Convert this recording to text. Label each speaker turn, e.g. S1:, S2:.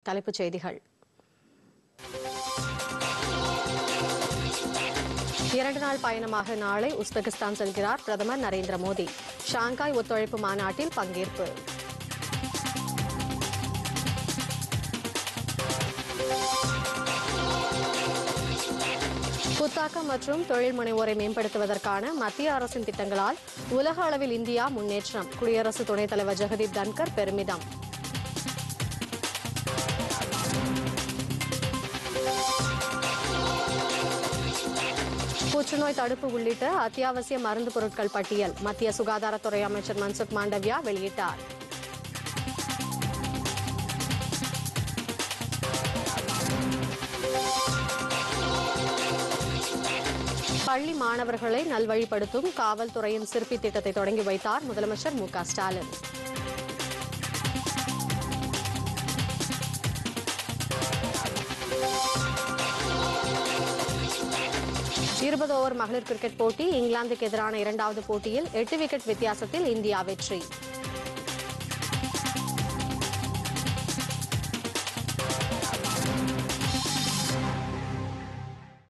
S1: தலைப்புச் செய்திகள் இரண்டு நாள் பயணமாக நாளை உஸ்பெகிஸ்தான் செல்கிறார் பிரதமர் நரேந்திர மோடி ஷாங்காய் ஒத்துழைப்பு மாநாட்டில் பங்கேற்பு புத்தாக்கம் மற்றும் தொழில் முனைவோரை மேம்படுத்துவதற்கான மத்திய அரசின் திட்டங்களால் உலக அளவில் இந்தியா முன்னேற்றம் குடியரசு துணைத் தலைவர் ஜெகதீப் தன்கர் பெருமிதம் புற்றுநோய் தடுப்பு உள்ளிட்ட அத்தியாவசிய மருந்து பொருட்கள் பட்டியல் மத்திய சுகாதாரத்துறை அமைச்சர் மன்சுக் மாண்டவியா வெளியிட்டார் பள்ளி மாணவர்களை நல்வழிப்படுத்தும் காவல்துறையின் சிற்பி திட்டத்தை தொடங்கி வைத்தார் முதலமைச்சர் மு க ஸ்டாலின் இருபது ஓவர் மகளிர் கிரிக்கெட் போட்டி இங்கிலாந்துக்கு எதிரான இரண்டாவது போட்டியில் எட்டு விக்கெட் வித்தியாசத்தில் இந்தியா வெற்றி